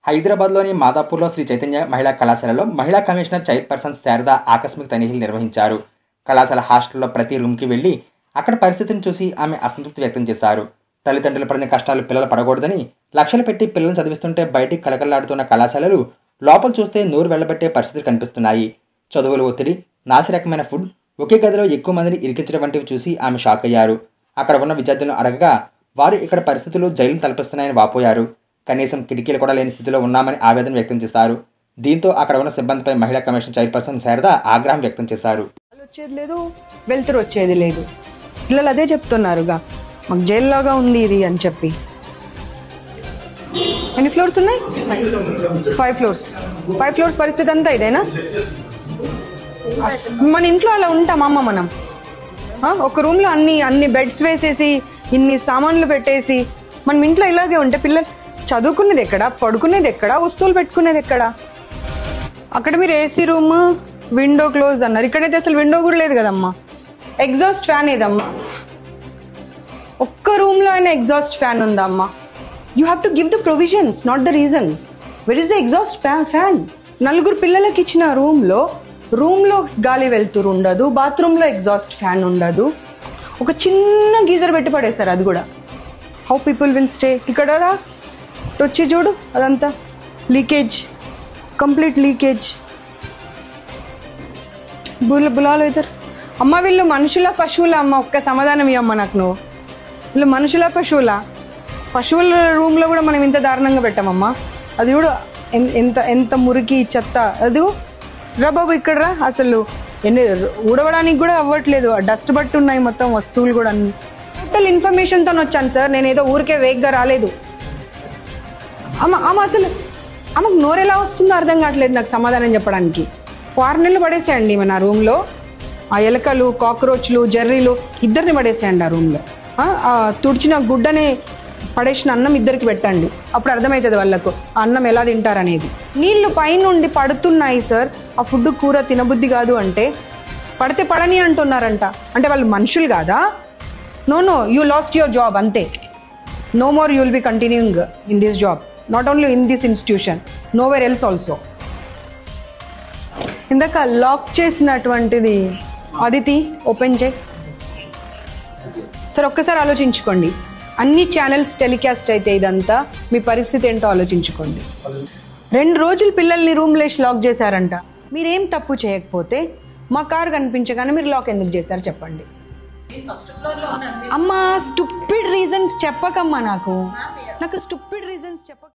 హైదరాబాద్లోని మాదాపూర్లో శ్రీ చైతన్య మహిళా కళాశాలలో మహిళా కమిషనర్ చైర్పర్సన్ శారద ఆకస్మిక తనిఖీలు నిర్వహించారు కళాశాల హాస్టల్లో ప్రతి రూమ్కి వెళ్ళి అక్కడ పరిస్థితిని చూసి ఆమె అసంతృప్తి వ్యక్తం చేశారు తల్లిదండ్రులు పడిన కష్టాలు పిల్లలు పడకూడదని లక్షలు పెట్టి పిల్లల్ని చదివిస్తుంటే బయటికి కళకళలాడుతున్న కళాశాలలు లోపల చూస్తే నోరు వెళ్ళబట్టే పరిస్థితులు కనిపిస్తున్నాయి చదువుల ఒత్తిడి నాసి రకమైన ఫుడ్ ఒకే గదిలో ఎక్కువ మందిని ఇరికించడం వంటివి చూసి ఆమె షాక్ అయ్యారు అక్కడ ఉన్న విద్యార్థులను అడగగా వారు ఇక్కడ పరిస్థితులు జైలు తలపిస్తున్నాయని వాపోయారు కనీసం కిటికీలు కూడా లేని స్థితిలో ఉన్నామని ఆవేదన వ్యక్తం చేశారు దీంతో అక్కడ ఉన్న సిబ్బందిపై మహిళా కమిషన్ చైర్పర్సన్ శారద ఆగ్రహం వ్యక్తం చేశారు గాలి వచ్చేది లేదు వెలుతురు వచ్చేది లేదు పిల్లలు అదే చెప్తున్నారుగా మాకు జైల్లాగా ఉంది ఇది అని చెప్పి ఎన్ని ఫ్లోర్స్ ఉన్నాయి ఫైవ్ ఫ్లోర్స్ ఫైవ్ ఫ్లోర్స్ పరిస్థితి అంతా ఇదేనా అస్- మన ఇంట్లో అలా ఉంటామా అమ్మ మనం ఆ, ఒక రూమ్లో అన్ని అన్ని బెడ్స్ వేసేసి ఇన్ని సామాన్లు పెట్టేసి మనం ఇంట్లో ఇలాగే ఉంటే పిల్లలు చదువుకునేది ఎక్కడ పడుకునేది ఎక్కడ వస్తువులు పెట్టుకునేది ఎక్కడ అక్కడ మీరు ఏసీ రూమ్ విండో క్లోజ్ అన్నారు ఇక్కడైతే అసలు విండో కూడా లేదు కదమ్మా ఎగ్జాస్ట్ ఫ్యాన్ ఏదమ్మా ఒక్క రూమ్లో అయినా ఎగ్జాస్ట్ ఫ్యాన్ ఉందా అమ్మా you have to give the provisions not the reasons where is the exhaust fan fan నలుగురు పిల్లలకి ఇచ్చిన రూమ్లో రూమ్లో గాలి వెళ్తురు ఉండదు బాత్రూంలో ఎగ్జాస్ట్ ఫ్యాన్ ఉండదు ఒక చిన్న గీజర్ పెట్టి పడేశారు అది కూడా హౌ పీపుల్ విల్ స్టే ఇక్కడ రా ఇటు వచ్చి చూడు అదంతా లీకేజ్ కంప్లీట్ లీకేజ్ బుల్ బులాలు ఇద్దరు అమ్మ వీళ్ళు మనుషుల పశువుల అమ్మ ఒక్క సమాధానం ఇవ్వమ్మ నాకు నువ్వు వీళ్ళు మనుషుల పశువుల పశువుల రూమ్లో కూడా మనం ఇంత దారుణంగా పెట్టామమ్మా అది కూడా ఎన్- ఎంత ఎంత మురికి చెత్త అది రా బాబు ఇక్కడ రా అసలు ఎన్ని ఊడవడానికి కూడా అవ్వట్లేదు డస్ట్ బట్టి ఉన్నాయి మొత్తం వస్తువులు కూడా అన్ని టోటల్ ఇన్ఫర్మేషన్తో వచ్చాను సార్ నేను ఏదో ఊరికే వేగ్గా రాలేదు అమ్మ అమ్మ అసలు ఆమెకు నోరు ఎలా వస్తుందో అర్థం కావట్లేదు నాకు సమాధానం చెప్పడానికి ఆరు నెలలు పడేసేయండి మన రూమ్లో ఆ ఎలకలు కాక్రోచ్లు జర్రీలు ఇద్దరిని పడేసేయండి ఆ రూమ్లో ఆ తుడిచిన గుడ్డని పడేసిన అన్నం ఇద్దరికి పెట్టండి అప్పుడు అర్థమవుతుంది వాళ్ళకు ఆ అన్నం ఎలా తింటారనేది నీళ్లు పైనుండి పడుతున్నాయి సార్ ఆ ఫుడ్ కూర తినబుద్ధి కాదు అంటే పడితే పడని అంటున్నారంట అంటే వాళ్ళు మనుషులు కాదా no no you lost your job అంతే no more you will be continuing in this job not only in this institution no where else also ఇందాక లాక్ చేసినటువంటిది అదితి ఓపెన్ చేయి సార్ ఒక్కసారి ఆలోచించుకోండి అన్ని ఛానల్స్ టెలికాస్ట్ అయితే ఇదంతా మీ పరిస్థితి ఏంటో ఆలోచించుకోండి రెండు రోజులు పిల్లల్ని రూమ్ లేసి లాక్ చేశారంట మీరేం తప్పు చేయకపోతే మా కార్ కనిపించగానే మీరు లాక్ ఎందుకు చేశారు చెప్పండి అమ్మా స్టూపిడ్ రీజన్స్ చెప్పకమ్మా నాకు నాకు స్టూపిడ్ రీజన్స్ చెప్పక